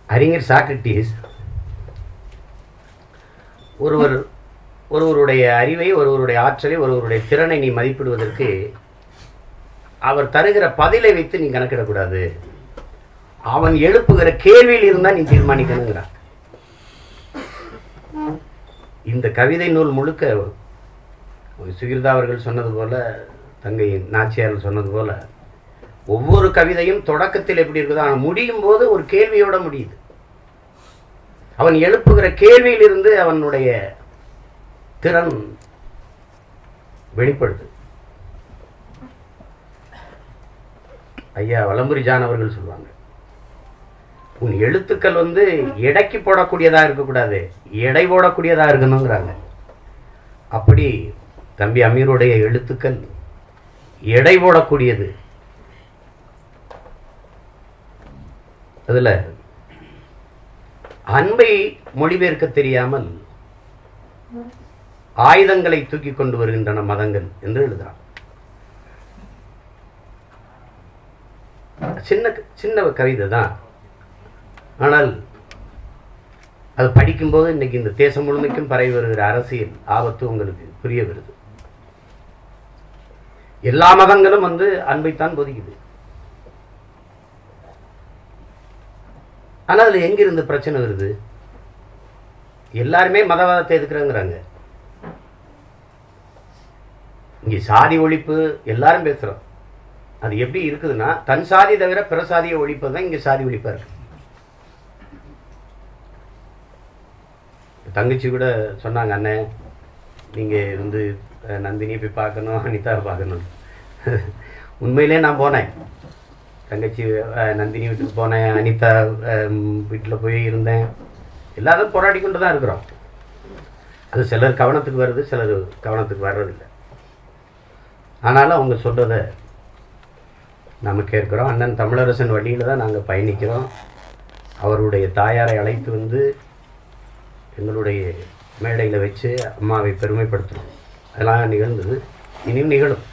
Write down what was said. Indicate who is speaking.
Speaker 1: அறிஞர் சாக்ரட்டிஸ் ஒருவர் ஒருவருடைய அறிவை ஒருவருடைய ஆற்றலை ஒருவருடைய திறனை நீ மதிப்பிடுவதற்கு அவர் தருகிற பதிலை வைத்து நீ கணக்கிடக்கூடாது அவன் எழுப்புகிற கேள்வியில் இருந்தால் நீ தீர்மானிக்கணுங்கிறான் இந்த கவிதை நூல் முழுக்க சுகிர்தா அவர்கள் சொன்னது போல தங்கை நாச்சியார் சொன்னது போல ஒவ்வொரு கவிதையும் தொடக்கத்தில் எப்படி இருக்குதோ ஆனால் முடியும் போது ஒரு கேள்வியோட முடியுது அவன் எழுப்புகிற கேள்வியிலிருந்து அவனுடைய திறன் வெளிப்படுது ஐயா வலம்புரி ஜான் அவர்கள் சொல்லுவாங்க உன் எழுத்துக்கள் வந்து எடைக்கு போடக்கூடியதா இருக்கக்கூடாது எடை போடக்கூடியதா இருக்கணுங்கிறாங்க அப்படி தம்பி அமீருடைய எழுத்துக்கள் எடை போடக்கூடியது அதுல அன்பை மொழிபெயர்க்க தெரியாமல் ஆயுதங்களை தூக்கி கொண்டு வருகின்றன மதங்கள் என்று எழுதுறான் சின்ன சின்ன கவிதை தான் ஆனால் அது படிக்கும்போது இன்னைக்கு இந்த தேசம் முழுமைக்கும் பரவி வருகிற அரசியல் ஆபத்து உங்களுக்கு புரிய வருது எல்லா மதங்களும் வந்து அன்பைத்தான் போதிக்குது ஆனால் அதுல எங்கிருந்து பிரச்சனை வருது எல்லாருமே மதவாதத்தை எதுக்குறேங்கிறாங்க இங்க சாதி ஒழிப்பு எல்லாரும் பேசுறோம் அது எப்படி இருக்குதுன்னா தன் சாதி தவிர பிற சாதியை ஒழிப்பது தான் இங்க சாதி ஒழிப்பா இருக்கு தங்கச்சி கூட சொன்னாங்க அண்ணன் நீங்க வந்து அஹ், நந்தினியை போய் பார்க்கணும் அனிதாவை பார்க்கணும் உண்மையிலே நான் போனேன் தங்கச்சி அஹ், நந்தினி வீட்டுக்கு போனேன் அனிதா வீட்டில் போய் இருந்தேன் எல்லாரும் போராடி கொண்டு தான் இருக்கிறோம் அது சிலர் கவனத்துக்கு வருது சிலர் கவனத்துக்கு வர்றதில்லை ஆனாலும் அவங்க சொல்றதை நம்ம கேட்குறோம் அண்ணன் தமிழரசன் வழியில் தான் நாங்கள் பயணிக்கிறோம் அவருடைய தாயாரை அழைத்து வந்து எங்களுடைய மேடையில் வச்சு அம்மாவை பெருமைப்படுத்துகிறோம் அதெல்லாம் நிகழ்ந்தது இனியும் நிகழும்